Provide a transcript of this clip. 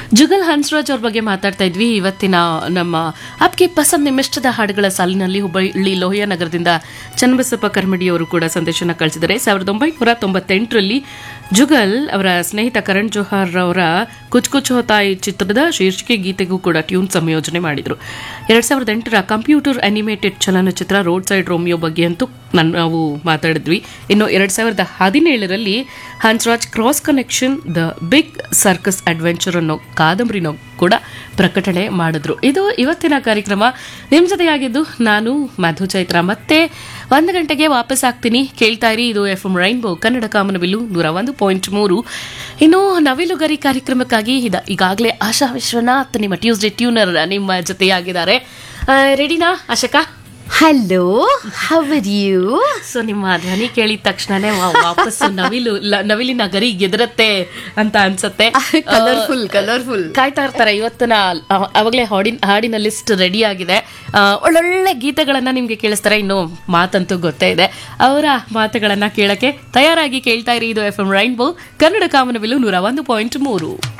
ಜುಗಲ್ ಹನ್ಸ್ರಾಜ್ ಅವ್ರ ಬಗ್ಗೆ ಮಾತಾಡ್ತಾ ಇದ್ವಿ ಇವತ್ತಿನ ನಮ್ಮ ಆಪ್ಗೆ ಪಸಂದ್ ನಿಮಿಷ್ಟದ ಹಾಡುಗಳ ಸಾಲಿನಲ್ಲಿ ಹುಬ್ಬಳ್ಳಿ ಲೋಹಿಯಾ ನಗರದಿಂದ ಚನ್ನಬಸಪ್ಪ ಕರ್ಮಡಿ ಅವರು ಕೂಡ ಸಂದೇಶನ ಕಳಿಸಿದ್ದಾರೆ ಸಾವಿರದ ಒಂಬೈನೂರ ತೊಂಬತ್ತೆಂಟರಲ್ಲಿ ಜುಗಲ್ ಅವರ ಸ್ನೇಹಿತ ಕರಣ್ ಜೋಹಾರ್ ಅವರ ಕುಚ್ ಕುಚ್ ಹೋತಾಯಿ ಚಿತ್ರದ ಶೀರ್ಷಿಕೆ ಗೀತೆಗೂ ಕೂಡ ಟ್ಯೂನ್ ಸಂಯೋಜನೆ ಮಾಡಿದ್ರು ಎರಡ್ ಸಾವಿರದ ಎಂಟರ ಕಂಪ್ಯೂಟರ್ ಅನಿಮೇಟೆಡ್ ಚಲನಚಿತ್ರ ರೋಡ್ ಸೈಡ್ ರೋಮಿಯೋ ಬಗ್ಗೆ ಅಂತೂ ನನ್- ನಾವು ಮಾತಾಡಿದ್ವಿ ಇನ್ನು ಎರಡ್ ಸಾವಿರದ ಹದಿನೇಳರಲ್ಲಿ Hansraj cross connection the big circus adventure ಅನ್ನೋ ಕಾದಂಬರಿನೂ ಕೂಡ ಪ್ರಕಟಣೆ ಮಾಡಿದ್ರು ಇದು ಇವತ್ತಿನ ಕಾರ್ಯಕ್ರಮ ನಿಮ್ಮ ಜೊತೆಯಾಗಿದ್ದು ನಾನು ಮಧು ಚೈತ್ರ ಮತ್ತೆ ಒಂದು ಗಂಟೆಗೆ ವಾಪಸ್ ಆಗ್ತೀನಿ ಕೇಳ್ತಾ ಇರಿ ಇದು ಎಫ್ ಎಂ ರೈನ್ಬೋ ಕನ್ನಡ ಕಾಮನಬಿಲ್ಲು ನೂರ ಒಂದು ಪಾಯಿಂಟ್ ಮೂರು ಇನ್ನು ನವಿಲುಗರಿ ಕಾರ್ಯಕ್ರಮಕ್ಕಾಗಿ ಇದ ಈಗಾಗಲೇ ಆಶಾ ವಿಶ್ವನಾಥ್ ನಿಮ್ಮ ಟ್ಯೂಸ್ಡೇ ಟ್ಯೂನರ್ ನಿಮ್ಮ ಜೊತೆಯಾಗಿದ್ದಾರೆ ಆ, ರೆಡಿನಾ Ashaka hello how are you so ನಿಮ್ಮ ಧ್ವನಿ ಕೇಳಿದ ತಕ್ಷಣನೇ ವಾ- ವಾಪಸ್ಸು ನವಿಲು ಲ- ನವಿಲಿನ ಗರಿ ಗೆದರತ್ತೆ ಅಂತ ಅನ್ಸತ್ತೆ ಕಲರ್ಫುಲ್ ಕಲರ್ಫುಲ್ ಕಾಯ್ತಾ ಇರ್ತಾರೆ ಇವತ್ತಿನ ಅವ- ಅವಾಗ್ಲೇ ಹಾಡಿನ ಹಾಡಿನ ಲಿಸ್ಟ್ ರೆಡಿ ಆಗಿದೆ ಆ, ಒಳ್ಳೊಳ್ಳೆ ಗೀತೆಗಳನ್ನ ನಿಮ್ಗೆ ಕೇಳಿಸ್ತಾರೆ ಇನ್ನು ಮಾತಂತೂ ಗೊತ್ತೇ ಇದೆ ಅವರ ಮಾತುಗಳನ್ನ ಕೇಳಕ್ಕೆ ತಯಾರಾಗಿ ಕೇಳ್ತಾ ಇರಿ ಇದು ಎಫ್ ಎಂ ರೈನ್ಬೋ ಕನ್ನಡ ಕಾಮನಬಿಲ್ಲು ನೂರ ಒಂದು ಪಾಯಿಂಟ್ ಮೂರು